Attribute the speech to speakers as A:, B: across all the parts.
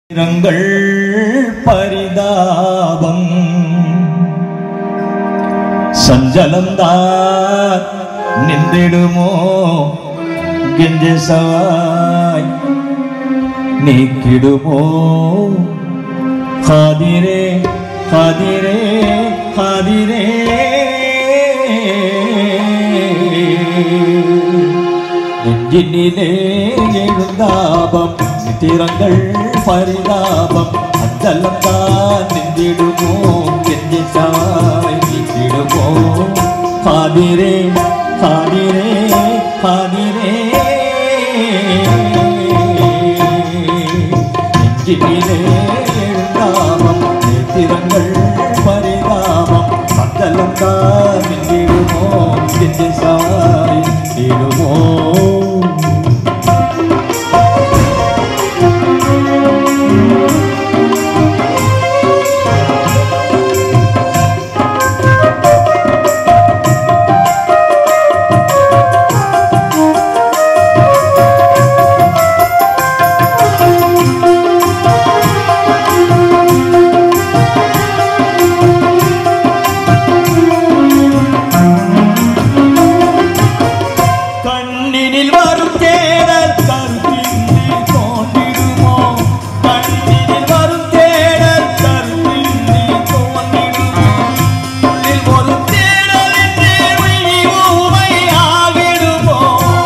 A: இரங்கள் பரிதாபம் சஞ்சலம்தான் நின்றிடுமோ கெஞ்ச சவாய் நீக்கிடுமோ ஹாதிரே ஹாதிரே ஹாதிரே நெஞ்சினிலே எழுந்தாபம் நித்திரங்கள் பரிதாபம் அந்தலம்தான் நின்றிடுமோ கெஞ்சி சாய் நீக்கிடுமோ ஹாதிரே ஹாதிரே ஹாதிரே நெஞ்சினிலே எழுந்தாபம் நித்திரங்கள் பரிதாபம் அந்தலம்தான் நின்றிடுமோ கெஞ்சி சாய் நீக்கிடுமோ கண்ணினில் வரும் தேடல் கருத்தின்றி தோன்றிடுமோ கண்ணினில் வரும் தேடல் கருத்தின்றி தோன்றிடுமோ உள்ளில் ஒரு தேடல் என்று விழி ஊமை ஆகிடுமோ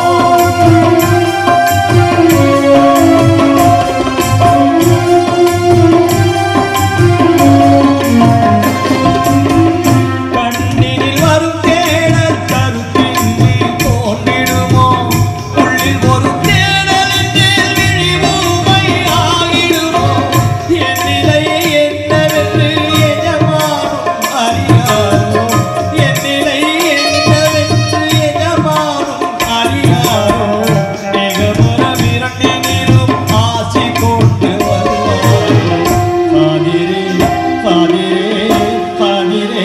A: கண்ணினில் வரும் தேடல் கருத்தின்றி தோன்றிடுமோ உள்ளில் ஒரு தேடல் என்று விழி ஊமை ஆகிடுமோ என் நிலையை என்னவென்று எஜமானும் அறியாரோ என் நிலையை என்னவென்று எஜமானும் அறியாரோ மிகபுற விரட்டினிலும் ஆசி கொண்டு வருவாரோ காதிரே காதிரே காதிரே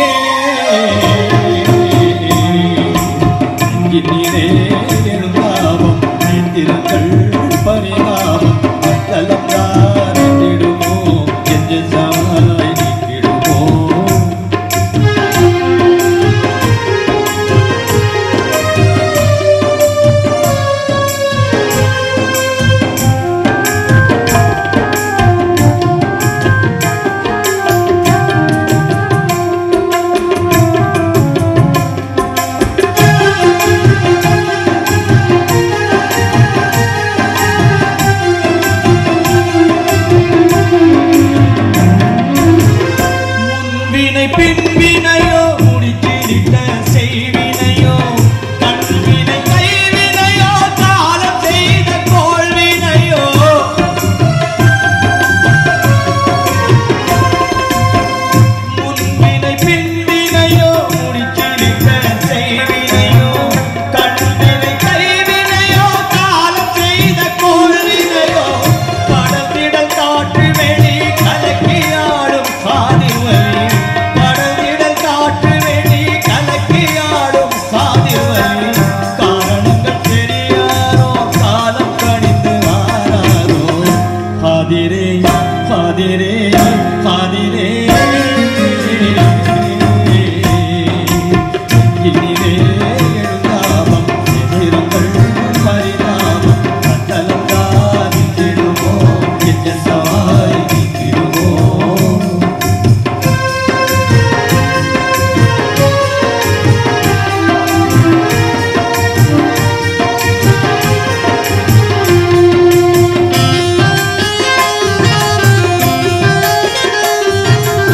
A: இந்நிலே எழுந்தாவும் நேத்திரங்கள் பரிதாபம் அத்தலம்தான் நின்றிடுமோ என்று சாய் நின்றிடுமோ முன்வினை பின்வினையோ முடித்திருக்க செய்வினையோ கண்வினை கைவினையோ காலம் செய்த கோள்வினையோ முன்வினை பின்வினையோ முடித்திருக்க செய்வினையோ கண்வினை கைவினையோ காலம் செய்த கோள்வினையோ கடத்திடல் காற்று வெளி கலக்கியாடும் காதிர்வலி கடத்திடல் காற்று வெளி கலக்கியாடும் காதிர்வலி காரணங்கள் தெரியாரோ காலம் கணிந்து ஆறாரோ காதிரே காதிரே காதிரே இன்னிலே எழுந்தாபம் எதிரங்கள் பரிதாபம் கண்டலம் காதிடுமோ என்ற சாய் நிற்கிடுமோ
B: ஆ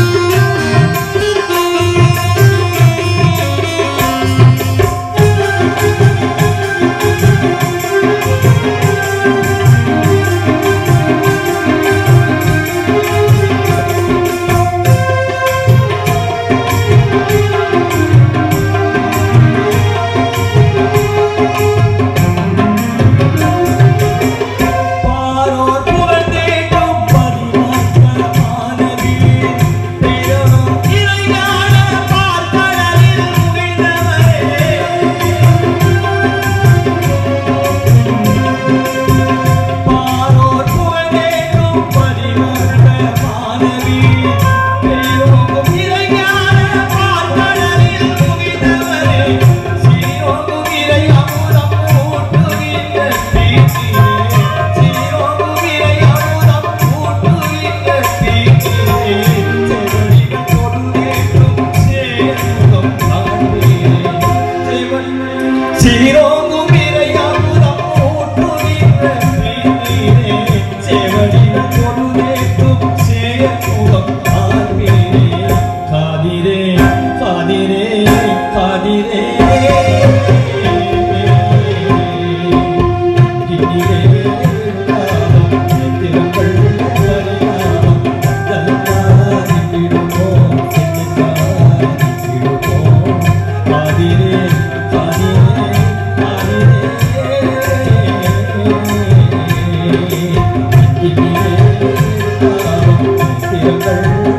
A: நித்திரங்கள்